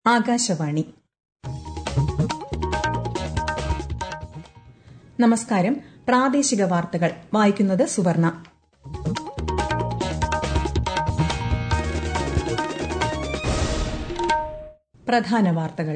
ആകാശവാണി നമസ്കാരം പ്രാദേശിക വാർത്തകൾ വായിക്കുന്നത് സുവർണ പ്രധാന വാർത്തകൾ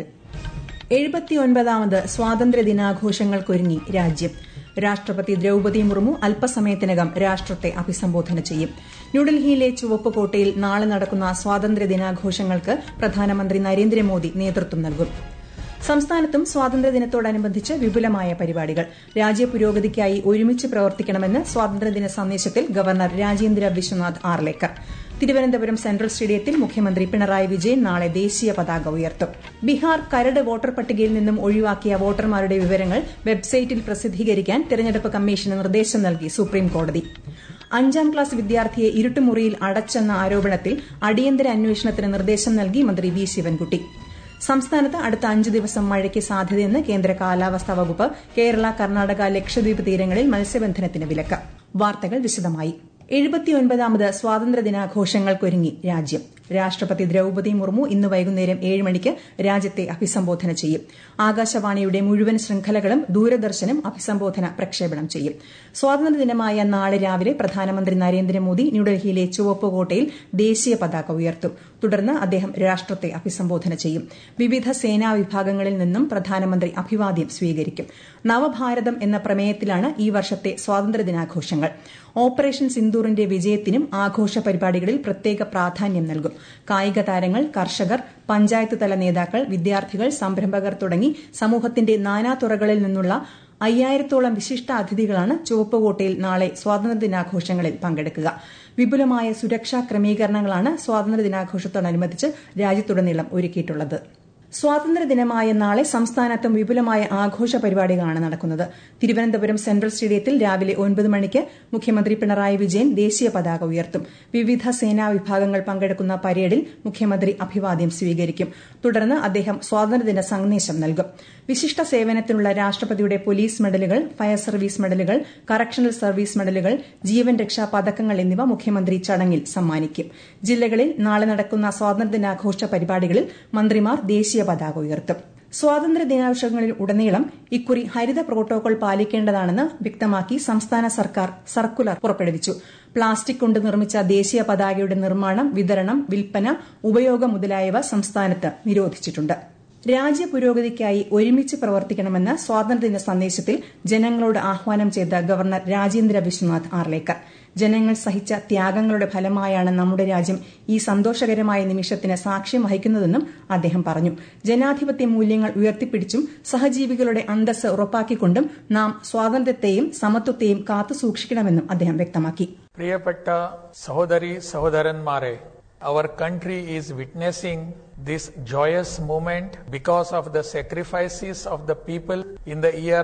എഴുപത്തിയൊൻപതാമത് സ്വാതന്ത്ര്യ ദിനാഘോഷങ്ങൾക്കൊരുങ്ങി രാജ്യം രാഷ്ട്രപതി ദ്രൌപതി മുർമു അല്പസമയത്തിനകം രാഷ്ട്രത്തെ അഭിസംബോധന ചെയ്യും ന്യൂഡൽഹിയിലെ ചുവപ്പുകോട്ടയിൽ നാളെ നടക്കുന്ന സ്വാതന്ത്ര്യ ദിനാഘോഷങ്ങൾക്ക് പ്രധാനമന്ത്രി നരേന്ദ്രമോദി നേതൃത്വം നൽകും സംസ്ഥാനത്തും സ്വാതന്ത്ര്യദിനത്തോടനുബന്ധിച്ച് വിപുലമായ പരിപാടികൾ രാജ്യപുരോഗതിക്കായി ഒരുമിച്ച് പ്രവർത്തിക്കണമെന്ന് സ്വാതന്ത്ര്യദിന സന്ദേശത്തിൽ ഗവർണർ രാജേന്ദ്ര വിശ്വനാഥ് ആർലേക്കർ തിരുവനന്തപുരം സെൻട്രൽ സ്റ്റേഡിയത്തിൽ മുഖ്യമന്ത്രി പിണറായി വിജയൻ നാളെ ദേശീയ പതാക ഉയർത്തും ബീഹാർ കരട് വോട്ടർ പട്ടികയിൽ നിന്നും ഒഴിവാക്കിയ വോട്ടർമാരുടെ വിവരങ്ങൾ വെബ്സൈറ്റിൽ പ്രസിദ്ധീകരിക്കാൻ തെരഞ്ഞെടുപ്പ് കമ്മീഷന് നിർദ്ദേശം നൽകി സുപ്രീംകോടതി അഞ്ചാം ക്ലാസ് വിദ്യാർത്ഥിയെ ഇരുട്ടുമുറിയിൽ അടച്ചെന്ന ആരോപണത്തിൽ അടിയന്തര അന്വേഷണത്തിന് നിർദ്ദേശം നൽകി മന്ത്രി വി ശിവൻകുട്ടി സംസ്ഥാനത്ത് അടുത്ത അഞ്ച് ദിവസം മഴയ്ക്ക് സാധ്യതയെന്ന് കേന്ദ്ര കാലാവസ്ഥാ വകുപ്പ് കേരള കർണാടക ലക്ഷദ്വീപ് തീരങ്ങളിൽ മത്സ്യബന്ധനത്തിന് വിലക്ക് വാർത്തകൾ വിശദമായി എഴുപത്തിയൊൻപതാമത് സ്വാതന്ത്ര്യദിനാഘോഷങ്ങൾക്കൊരുങ്ങി രാജ്യം രാഷ്ട്രപതി ദ്രൌപതി മുർമു ഇന്ന് വൈകുന്നേരം ഏഴ് മണിക്ക് രാജ്യത്തെ അഭിസംബോധന ചെയ്യും ആകാശവാണിയുടെ മുഴുവൻ ശൃംഖലകളും ദൂരദർശനും അഭിസംബോധന പ്രക്ഷേപണം ചെയ്യും സ്വാതന്ത്ര്യദിനമായ നാളെ രാവിലെ പ്രധാനമന്ത്രി നരേന്ദ്രമോദി ന്യൂഡൽഹിയിലെ ചുവപ്പുകോട്ടയിൽ ദേശീയ പതാക ഉയർത്തും തുടർന്ന് അദ്ദേഹം രാഷ്ട്രത്തെ അഭിസംബോധന ചെയ്യും വിവിധ സേനാ വിഭാഗങ്ങളിൽ നിന്നും പ്രധാനമന്ത്രി അഭിവാദ്യം സ്വീകരിക്കും നവഭാരതം എന്ന പ്രമേയത്തിലാണ് ഈ വർഷത്തെ സ്വാതന്ത്ര്യദിനാഘോഷങ്ങൾ ഓപ്പറേഷൻ സിന്ദൂറിന്റെ വിജയത്തിനും ആഘോഷ പരിപാടികളിൽ പ്രത്യേക പ്രാധാന്യം നൽകും കായിക താരങ്ങൾ കർഷകർ പഞ്ചായത്ത് തല നേതാക്കൾ വിദ്യാർത്ഥികൾ സംരംഭകർ തുടങ്ങി സമൂഹത്തിന്റെ നാനാതുറകളിൽ നിന്നുള്ള അയ്യായിരത്തോളം വിശിഷ്ട അതിഥികളാണ് ചുവപ്പുകോട്ടയിൽ നാളെ സ്വാതന്ത്ര്യദിനാഘോഷങ്ങളിൽ പങ്കെടുക്കുക വിപുലമായ സുരക്ഷാ ക്രമീകരണങ്ങളാണ് സ്വാതന്ത്ര്യദിനാഘോഷത്തോടനുബന്ധിച്ച് രാജ്യത്തുടനീളം ഒരുക്കിയിട്ടുള്ളത് സ്വാതന്ത്ര്യദിനമായ നാളെ സംസ്ഥാനത്തും വിപുലമായ ആഘോഷ പരിപാടികളാണ് നടക്കുന്നത് തിരുവനന്തപുരം സെൻട്രൽ സ്റ്റേഡിയത്തിൽ രാവിലെ ഒൻപത് മണിക്ക് മുഖ്യമന്ത്രി പിണറായി വിജയൻ ദേശീയ പതാക ഉയർത്തും വിവിധ സേനാ വിഭാഗങ്ങൾ പങ്കെടുക്കുന്ന പരേഡിൽ മുഖ്യമന്ത്രി അഭിവാദ്യം സ്വീകരിക്കും തുടർന്ന് അദ്ദേഹം സ്വാതന്ത്ര്യദിന സന്ദേശം നൽകും വിശിഷ്ട സേവനത്തിനുള്ള രാഷ്ട്രപതിയുടെ പോലീസ് മെഡലുകൾ ഫയർ സർവീസ് മെഡലുകൾ കറക്ഷണൽ സർവീസ് മെഡലുകൾ ജീവൻ രക്ഷാ പതക്കങ്ങൾ എന്നിവ മുഖ്യമന്ത്രി ചടങ്ങിൽ സമ്മാനിക്കും ജില്ലകളിൽ നാളെ നടക്കുന്ന സ്വാതന്ത്ര്യദിനാഘോഷ പരിപാടികളിൽ മന്ത്രിമാർ ദേശീയ പതാക ഉയർത്തും സ്വാതന്ത്ര്യ ദിനാഘോഷങ്ങളിൽ ഉടനീളം ഇക്കുറി ഹരിത പ്രോട്ടോകോൾ പാലിക്കേണ്ടതാണെന്ന് വ്യക്തമാക്കി സംസ്ഥാന സർക്കാർ സർക്കുലർ പുറപ്പെടുവിച്ചു പ്ലാസ്റ്റിക് കൊണ്ട് നിർമ്മിച്ച ദേശീയ പതാകയുടെ നിർമ്മാണം വിതരണം വിൽപ്പന ഉപയോഗം മുതലായവ സംസ്ഥാനത്ത് നിരോധിച്ചിട്ടുണ്ട് രാജ്യപുരോഗതിക്കായി ഒരുമിച്ച് പ്രവർത്തിക്കണമെന്ന് സ്വാതന്ത്ര്യദിന സന്ദേശത്തിൽ ജനങ്ങളോട് ആഹ്വാനം ചെയ്ത ഗവർണർ രാജേന്ദ്ര വിശ്വനാഥ് ആർലേക്കർ ജനങ്ങൾ സഹിച്ച ത്യാഗങ്ങളുടെ ഫലമായാണ് നമ്മുടെ രാജ്യം ഈ സന്തോഷകരമായ നിമിഷത്തിന് സാക്ഷ്യം വഹിക്കുന്നതെന്നും അദ്ദേഹം പറഞ്ഞു ജനാധിപത്യ മൂല്യങ്ങൾ ഉയർത്തിപ്പിടിച്ചും സഹജീവികളുടെ അന്തസ് ഉറപ്പാക്കിക്കൊണ്ടും നാം സ്വാതന്ത്ര്യത്തെയും സമത്വത്തെയും കാത്തുസൂക്ഷിക്കണമെന്നും അദ്ദേഹം വ്യക്തമാക്കി പ്രിയപ്പെട്ട സഹോദരി സഹോദരന്മാരെ our country is witnessing this joyous moment because of the sacrifices of the people in the year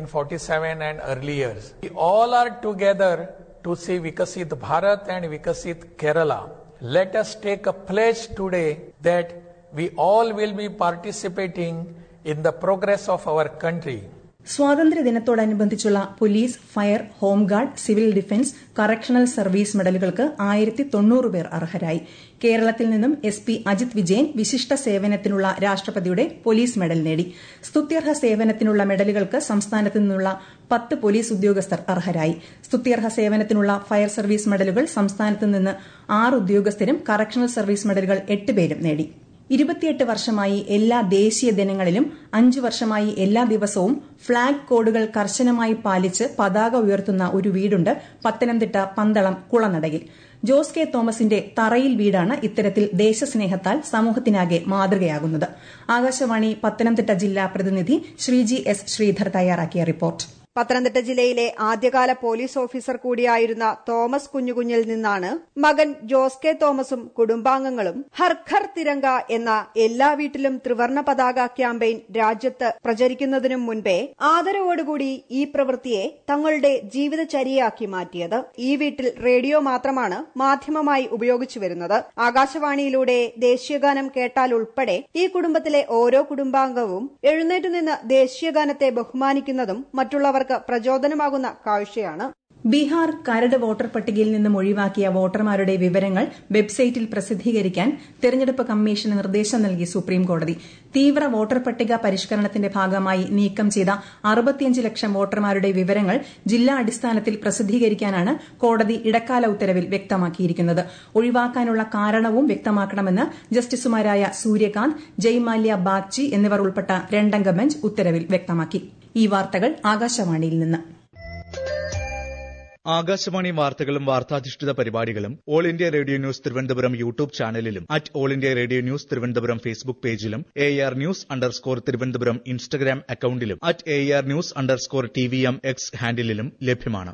1947 and early years. We all are together to see Vikasit Bharat and Vikasit Kerala. Let us take a pledge today that we all will be participating in the progress of our country. സ്വാതന്ത്ര്യദിനത്തോടനുബന്ധിച്ചുള്ള police fire home guard civil defence correctional service മെഡലുകൾക്ക് ആയിരത്തി തൊണ്ണൂറ് പേർ അർഹരായി കേരളത്തിൽ നിന്നും S P Ajith Vijayan വിശിഷ്ട സേവനത്തിനുള്ള രാഷ്ട്രപതിയുടെ പോലീസ് മെഡൽ നേടി സ്തുത്യർഹ സേവനത്തിനുള്ള മെഡലുകൾക്ക് സംസ്ഥാനത്ത് നിന്നുള്ള പത്ത് പോലീസ് ഉദ്യോഗസ്ഥർ അർഹരായി സ്തുത്യർഹ സേവനത്തിനുള്ള ഫയർ സർവീസ് മെഡലുകൾ സംസ്ഥാനത്ത് നിന്ന് ആറ് ഉദ്യോഗസ്ഥരും കറക്ഷണൽ സർവീസ് മെഡലുകൾ എട്ട് പേരും നേടി ഇരുപത്തിയെട്ട് വർഷമായി എല്ലാ ദേശീയ ദിനങ്ങളിലും അഞ്ചു വർഷമായി എല്ലാ ദിവസവും ഫ്ളാഗ് കോഡുകൾ കർശനമായി പാലിച്ച് പതാക ഉയർത്തുന്ന ഒരു വീടുണ്ട് പത്തനംതിട്ട പന്തളം കുളനടയിൽ ജോസ് കെ തോമസിന്റെ തറയിൽ വീടാണ് ഇത്തരത്തിൽ ദേശസ്നേഹത്താൽ സമൂഹത്തിനാകെ മാതൃകയാകുന്നത് ആകാശവാണി പത്തനംതിട്ട ജില്ലാ പ്രതിനിധി ശ്രീജി എസ് ശ്രീധർ തയ്യാറാക്കിയ റിപ്പോർട്ട് പത്തനംതിട്ട ജില്ലയിലെ ആദ്യകാല പോലീസ് ഓഫീസർ കൂടിയായിരുന്ന തോമസ് കുഞ്ഞുകുഞ്ഞിൽ നിന്നാണ് മകൻ ജോസ് കെ തോമസും കുടുംബാംഗങ്ങളും ഹർ ഘർ തിരങ്ക എന്ന എല്ലാ വീട്ടിലും ത്രിവർണ പതാക ക്യാമ്പയിൻ രാജ്യത്ത് പ്രചരിക്കുന്നതിനും മുൻപേ ആദരവോടുകൂടി ഈ പ്രവൃത്തിയെ തങ്ങളുടെ ജീവിതചര്യയാക്കി മാറ്റിയത് ഈ വീട്ടിൽ റേഡിയോ മാത്രമാണ് മാധ്യമമായി ഉപയോഗിച്ചു വരുന്നത് ആകാശവാണിയിലൂടെ ദേശീയഗാനം കേട്ടാൽ ഉൾപ്പെടെ ഈ കുടുംബത്തിലെ ഓരോ കുടുംബാംഗവും എഴുന്നേറ്റുനിന്ന് ദേശീയഗാനത്തെ ബഹുമാനിക്കുന്നതും മറ്റുള്ളവർ പ്രചോദനമാകുന്ന കാഴ്ചയാണ് ബീഹാർ കരട് വോട്ടർ പട്ടികയിൽ നിന്നും ഒഴിവാക്കിയ വോട്ടർമാരുടെ വിവരങ്ങൾ വെബ്സൈറ്റിൽ പ്രസിദ്ധീകരിക്കാൻ തെരഞ്ഞെടുപ്പ് കമ്മീഷന് നിർദ്ദേശം നൽകി സുപ്രീംകോടതി തീവ്ര വോട്ടർ പട്ടിക പരിഷ്കരണത്തിന്റെ ഭാഗമായി നീക്കം ചെയ്ത അറുപത്തിയഞ്ച് ലക്ഷം വോട്ടർമാരുടെ വിവരങ്ങൾ ജില്ലാ അടിസ്ഥാനത്തിൽ പ്രസിദ്ധീകരിക്കാനാണ് കോടതി ഇടക്കാല ഉത്തരവിൽ വ്യക്തമാക്കിയിരിക്കുന്നത് ഒഴിവാക്കാനുള്ള കാരണവും വ്യക്തമാക്കണമെന്ന് ജസ്റ്റിസുമാരായ സൂര്യകാന്ത് ജയ്മാല്യ ബാഗ്ചി എന്നിവർ ഉൾപ്പെട്ട രണ്ടംഗ ബെഞ്ച് ഉത്തരവിൽ വ്യക്തമാക്കി ഈ വാർത്തകൾ ആകാശവാണിയിൽ നിന്ന് ആകാശവാണി വാർത്തകളും വാർത്താധിഷ്ഠിത പരിപാടികളും all India radio news Thiruvananthapuram YouTube ചാനലിലും at all India radio news Thiruvananthapuram Facebook പേജിലും A R news underscore Thiruvananthapuram Instagram അക്കൌണ്ടിലും at A R news underscore T V M X ഹാൻഡിലും ലഭ്യമാണ്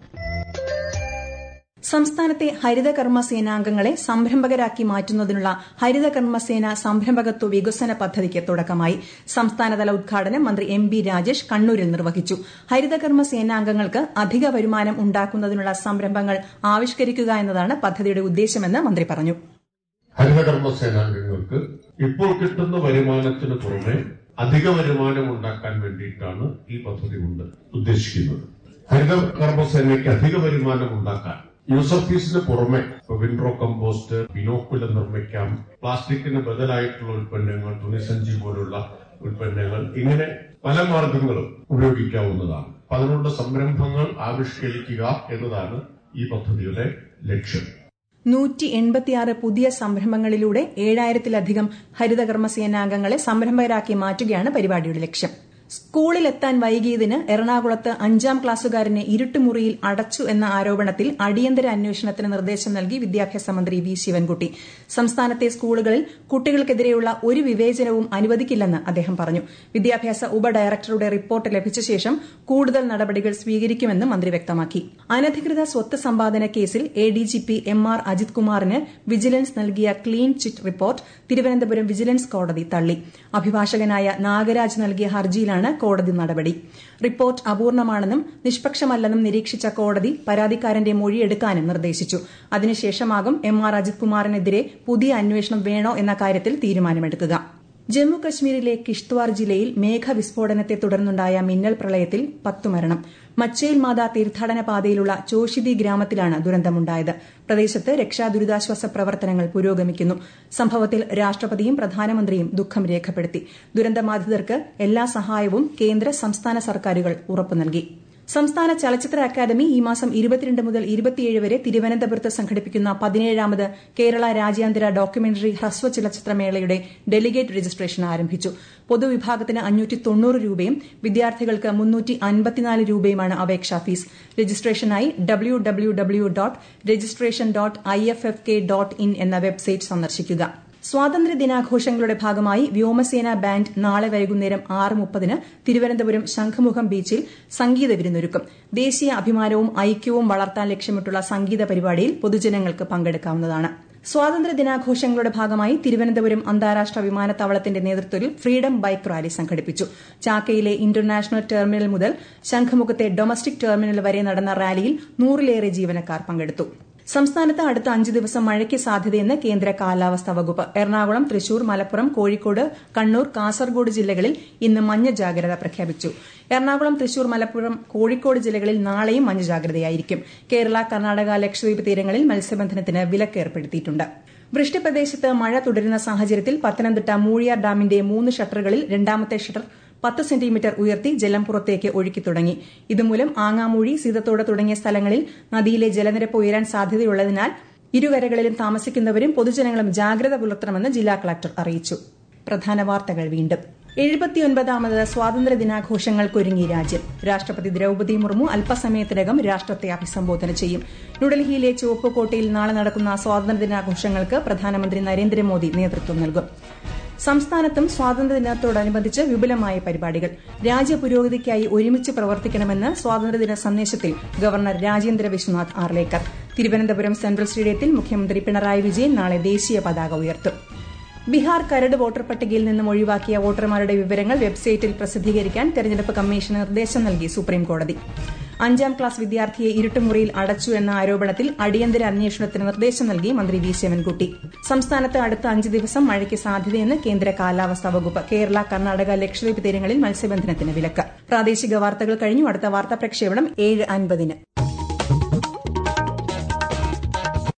സംസ്ഥാനത്തെ ഹരിതകർമ്മ സേനാംഗങ്ങളെ സംരംഭകരാക്കി മാറ്റുന്നതിനുള്ള ഹരിതകർമ്മസേന സംരംഭകത്വ വികസന പദ്ധതിക്ക് തുടക്കമായി സംസ്ഥാനതല ഉദ്ഘാടനം മന്ത്രി എം ബി രാജേഷ് കണ്ണൂരിൽ നിർവഹിച്ചു ഹരിതകർമ്മ സേനാംഗങ്ങൾക്ക് അധിക വരുമാനം ഉണ്ടാക്കുന്നതിനുള്ള സംരംഭങ്ങൾ ആവിഷ്കരിക്കുക എന്നതാണ് പദ്ധതിയുടെ ഉദ്ദേശമെന്ന് മന്ത്രി പറഞ്ഞു ഹരിതകർമ്മ സേനാംഗങ്ങൾക്ക് ഇപ്പോൾ കിട്ടുന്ന വരുമാനത്തിന് പുറമെ അധിക വരുമാനം ഉണ്ടാക്കാൻ വേണ്ടിയിട്ടാണ് ഈ പദ്ധതി കൊണ്ട് ഉദ്ദേശിക്കുന്നത് ഹരിതകർമ്മ സേനയ്ക്ക് അധിക വരുമാനം ഉണ്ടാക്കാൻ യൂസർ ഫീസിന് പുറമെ വിൻഡ്രോ കമ്പോസ്റ്റ് ബിനോക്കുലം നിർമ്മിക്കാം പ്ലാസ്റ്റിക്കിന് ബദലായിട്ടുള്ള ഉൽപ്പന്നങ്ങൾ തുണിസഞ്ചി പോലുള്ള ഉൽപ്പന്നങ്ങൾ ഇങ്ങനെ പല മാർഗങ്ങളും ഉപയോഗിക്കാവുന്നതാണ് അപ്പൊ അതിനുള്ള സംരംഭങ്ങൾ ആവിഷ്കരിക്കുക എന്നതാണ് ഈ പദ്ധതിയുടെ ലക്ഷ്യം നൂറ്റി എൺപത്തിയാറ് പുതിയ സംരംഭങ്ങളിലൂടെ ഏഴായിരത്തിലധികം ഹരിതകർമ്മ സേനാംഗങ്ങളെ സംരംഭകരാക്കി മാറ്റുകയാണ് പരിപാടിയുടെ ലക്ഷ്യം സ്കൂളിലെത്താൻ വൈകിയതിന് എറണാകുളത്ത് അഞ്ചാം ക്ലാസ്സുകാരനെ ഇരുട്ടുമുറിയിൽ അടച്ചു എന്ന ആരോപണത്തിൽ അടിയന്തര അന്വേഷണത്തിന് നിർദ്ദേശം നൽകി വിദ്യാഭ്യാസ മന്ത്രി വി ശിവൻകുട്ടി സംസ്ഥാനത്തെ സ്കൂളുകളിൽ കുട്ടികൾക്കെതിരെയുള്ള ഒരു വിവേചനവും അനുവദിക്കില്ലെന്ന് അദ്ദേഹം പറഞ്ഞു വിദ്യാഭ്യാസ ഉപഡയറക്ടറുടെ റിപ്പോർട്ട് ലഭിച്ച ശേഷം കൂടുതൽ നടപടികൾ സ്വീകരിക്കുമെന്ന് മന്ത്രി വ്യക്തമാക്കി അനധികൃത സ്വത്ത് സമ്പാദന കേസിൽ A D G P M R Ajith കുമാറിന് വിജിലൻസ് നൽകിയ clean chit report Thiruvananthapuram vigilance കോടതി തള്ളി അഭിഭാഷകനായ നാഗരാജ് നൽകിയ ഹർജിയിലാണ് ആണ് കോടതി നടപടി റിപ്പോർട്ട് അപൂർണമാണെന്നും നിഷ്പക്ഷമല്ലെന്നും നിരീക്ഷിച്ച കോടതി പരാതിക്കാരന്റെ മൊഴിയെടുക്കാനും നിർദ്ദേശിച്ചു അതിനുശേഷമാകും എം ആർ അജിത് കുമാറിനെതിരെ പുതിയ അന്വേഷണം വേണോ എന്ന കാര്യത്തിൽ തീരുമാനമെടുക്കുക ജമ്മു കശ്മീരിലെ കിഷ്ത്വാർ ജില്ലയിൽ മേഘവിസ്ഫോടനത്തെ തുടർന്നുണ്ടായ മിന്നൽ പ്രളയത്തിൽ പത്തു മരണം മച്ചേൽ മാതാ തീർത്ഥാടന പാതയിലുള്ള ചോഷിതി ഗ്രാമത്തിലാണ് ദുരന്തമുണ്ടായത് പ്രദേശത്ത് രക്ഷാ ദുരിതാശ്വാസ പ്രവർത്തനങ്ങൾ പുരോഗമിക്കുന്നു സംഭവത്തിൽ രാഷ്ട്രപതിയും പ്രധാനമന്ത്രിയും ദുഃഖം രേഖപ്പെടുത്തി ദുരന്തബാധിതർക്ക് എല്ലാ സഹായവും കേന്ദ്ര സംസ്ഥാന സർക്കാരുകൾ ഉറപ്പു നൽകി സംസ്ഥാന ചലച്ചിത്ര അക്കാദമി ഈ മാസം ഇരുപത്തിരണ്ട് മുതൽ ഇരുപത്തിയേഴ് വരെ തിരുവനന്തപുരത്ത് സംഘടിപ്പിക്കുന്ന പതിനേഴാമത് കേരള രാജ്യാന്തര ഡോക്യുമെന്ററി ഹ്രസ്വ ചലച്ചിത്രമേളയുടെ ഡെലിഗേറ്റ് രജിസ്ട്രേഷൻ ആരംഭിച്ചു പൊതുവിഭാഗത്തിന് അഞ്ഞൂറ്റി തൊണ്ണൂറ് രൂപയും വിദ്യാർത്ഥികൾക്ക് മുന്നൂറ്റി അൻപത്തിനാല് രൂപയുമാണ് അപേക്ഷാ ഫീസ് രജിസ്ട്രേഷനായി W W W dot registration dot I F F K dot in എന്ന വെബ്സൈറ്റ് സന്ദർശിക്കുക സ്വാതന്ത്ര്യ ദിനാഘോഷങ്ങളുടെ ഭാഗമായി വ്യോമസേന ബാൻഡ് നാളെ വൈകുന്നേരം ആറ് മുപ്പതിന് തിരുവനന്തപുരം ശംഖുമുഖം ബീച്ചിൽ സംഗീത വിരുന്നൊരുക്കും ദേശീയ അഭിമാനവും ഐക്യവും വളർത്താൻ ലക്ഷ്യമിട്ടുള്ള സംഗീത പരിപാടിയിൽ പൊതുജനങ്ങൾക്ക് പങ്കെടുക്കാവുന്നതാണ് സ്വാതന്ത്ര്യ ദിനാഘോഷങ്ങളുടെ ഭാഗമായി തിരുവനന്തപുരം അന്താരാഷ്ട്ര വിമാനത്താവളത്തിന്റെ നേതൃത്വത്തിൽ ഫ്രീഡം ബൈക്ക് റാലി സംഘടിപ്പിച്ചു ചാക്കയിലെ ഇന്റർനാഷണൽ ടെർമിനൽ മുതൽ ശംഖുമുഖത്തെ ഡൊമസ്റ്റിക് ടെർമിനൽ വരെ നടന്ന റാലിയിൽ നൂറിലേറെ ജീവനക്കാർ പങ്കെടുത്തു സംസ്ഥാനത്ത് അടുത്ത അഞ്ച് ദിവസം മഴയ്ക്ക് സാധ്യതയെന്ന് കേന്ദ്ര കാലാവസ്ഥാ വകുപ്പ് എറണാകുളം തൃശൂർ മലപ്പുറം കോഴിക്കോട് കണ്ണൂർ കാസർഗോഡ് ജില്ലകളിൽ ഇന്ന് മഞ്ഞ ജാഗ്രത പ്രഖ്യാപിച്ചു എറണാകുളം തൃശൂർ മലപ്പുറം കോഴിക്കോട് ജില്ലകളിൽ നാളെയും മഞ്ഞ ജാഗ്രതയായിരിക്കും കേരള കർണാടക ലക്ഷദ്വീപ് തീരങ്ങളിൽ മത്സ്യബന്ധനത്തിന് വിലക്ക് ഏർപ്പെടുത്തിയിട്ടുണ്ട് വൃഷ്ടിപ്രദേശത്ത് മഴ തുടരുന്ന സാഹചര്യത്തിൽ പത്തനംതിട്ട മൂഴിയാർ ഡാമിന്റെ മൂന്ന് ഷട്ടറുകളിൽ രണ്ടാമത്തെ ഷട്ടർ പത്ത് സെന്റിമീറ്റർ ഉയർത്തി ജലം പുറത്തേക്ക് ഒഴുക്കി തുടങ്ങി ഇതുമൂലം ആങ്ങാമൂഴി സീതത്തോട് തുടങ്ങിയ സ്ഥലങ്ങളിൽ നദിയിലെ ജലനിരപ്പ് ഉയരാൻ സാധ്യതയുള്ളതിനാൽ ഇരുകരകളിലും താമസിക്കുന്നവരും പൊതുജനങ്ങളും ജാഗ്രത പുലർത്തണമെന്ന് ജില്ലാ കളക്ടർ അറിയിച്ചു പ്രധാന വാർത്തകൾ വീണ്ടും എഴുപത്തിയൊൻപതാമത് സ്വാതന്ത്ര്യ ദിനാഘോഷങ്ങൾക്കൊരുങ്ങി രാജ്യം രാഷ്ട്രപതി ദ്രൌപതി മുർമു അല്പസമയത്തിനകം രാഷ്ട്രത്തെ അഭിസംബോധന ചെയ്യും ന്യൂഡൽഹിയിലെ ചുവപ്പ് കോട്ടയിൽ നാളെ നടക്കുന്ന സ്വാതന്ത്ര്യ ദിനാഘോഷങ്ങൾക്ക് പ്രധാനമന്ത്രി നരേന്ദ്രമോദി നേതൃത്വം നൽകും സംസ്ഥാനത്തും സ്വാതന്ത്ര്യദിനത്തോടനുബന്ധിച്ച് വിപുലമായ പരിപാടികൾ രാജ്യപുരോഗതിക്കായി ഒരുമിച്ച് പ്രവർത്തിക്കണമെന്ന് സ്വാതന്ത്ര്യദിന സന്ദേശത്തിൽ ഗവർണർ രാജേന്ദ്ര വിശ്വനാഥ് ആർലേക്കർ തിരുവനന്തപുരം സെൻട്രൽ സ്റ്റേഡിയത്തിൽ മുഖ്യമന്ത്രി പിണറായി വിജയൻ നാളെ ദേശീയ പതാക ഉയർത്തും ബീഹാർ കരട് വോട്ടർ പട്ടികയിൽ നിന്നും ഒഴിവാക്കിയ വോട്ടർമാരുടെ വിവരങ്ങൾ വെബ്സൈറ്റിൽ പ്രസിദ്ധീകരിക്കാൻ തെരഞ്ഞെടുപ്പ് കമ്മീഷന് നിർദ്ദേശം നൽകി സുപ്രീംകോടതി അഞ്ചാം ക്ലാസ് വിദ്യാർത്ഥിയെ ഇരുട്ടുമുറിയിൽ അടച്ചു എന്ന ആരോപണത്തിൽ അടിയന്തര അന്വേഷണത്തിന് നിർദ്ദേശം നൽകി മന്ത്രി വി ശിവൻകുട്ടി സംസ്ഥാനത്ത് അടുത്ത അഞ്ച് ദിവസം മഴയ്ക്ക് സാധ്യതയെന്ന് കേന്ദ്ര കാലാവസ്ഥാ വകുപ്പ് കേരള കർണാടക ലക്ഷദ്വീപ് തീരങ്ങളിൽ മത്സ്യബന്ധനത്തിന് വിലക്ക് പ്രാദേശിക വാർത്തകൾ കഴിഞ്ഞു അടുത്ത വാർത്താ പ്രക്ഷേപണം ഏഴ് അൻപതിന്